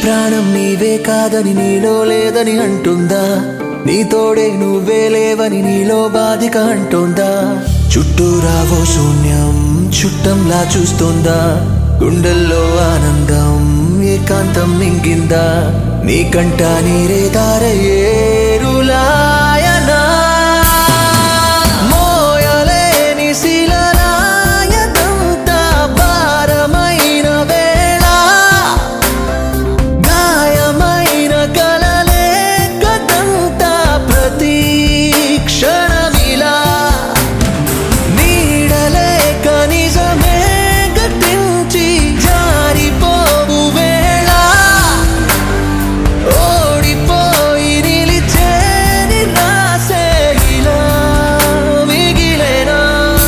ప్రాణం నీవే కాదని నీలో లేదని అంటుందా నీ తోడే నువ్వే లేవని నీలో బాధిక అంటుందా చుట్టూ రావో శూన్యం చుట్టంలా చూస్తుందా గుండెల్లో ఆనందం ఏకాంతం మింగిందా నీకంట నీరే దారయేరులాయనా మోయలేని శిలలాయతంతా భారమైన వేళ గాయమైన కలలే గతంతా ప్రతి క్షణమిలా నీడలే కనిజమే గతించి జారిపోవు వేళ ఓడిపోయి నిలిచే నిరాశే ఇలా మిగిలేనా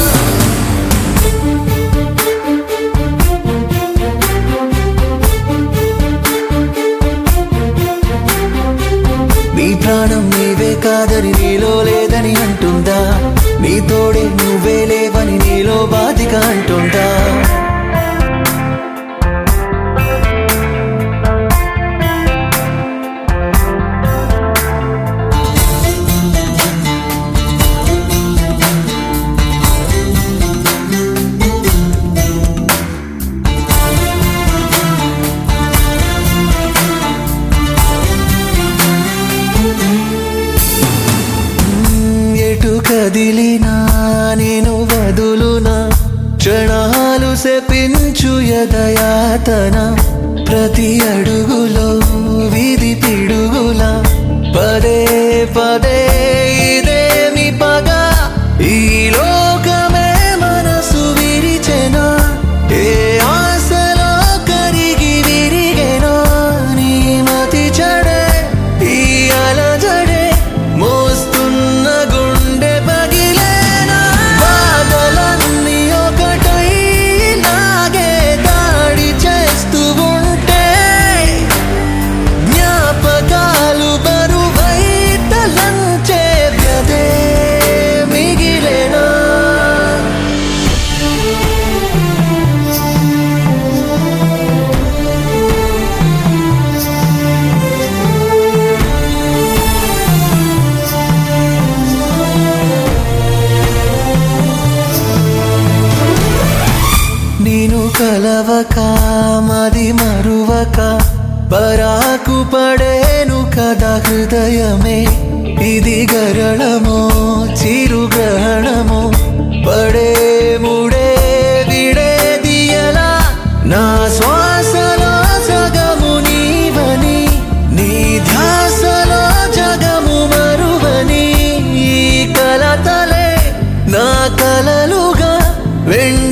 నీ ప్రాణం నీవే కాదని నీలో లేదని అంటుందా నీ తోడే నువ్వే లేవని నీలో బాధిక అంటుందా ఎటు కదిలినా నేను వదులునా క్షణాలు శపించు యదయాతన ప్రతి అడుగులో విధి పిడుగులా పదే పదే ఇదేమి పగ ఈ లోకమే మనసు విరిచెనా ఏ ఆశలో కరిగి విరిగెనా నీ మతి చెడే ఈ అలజడే మోస్తున్న గుండె పగిలేనా బాధలన్నీ ఒకటై లాగే దాడి చేస్తూ ఉంటే జ్ఞాపకాలు బరువై తలంచే వ్యదే మిగిలేనా నేను కలవక మది మరువక పరాకు పడేను కదా హృదయమే ఇది గరళమో చిరుగ్రహణమో పడే ముడే విడేది ఎలా నా శ్వాసలో సగము నీవని నీ ధ్యాసలో జగము మరువని ఈ కలతలే నా కలలుగా వెంట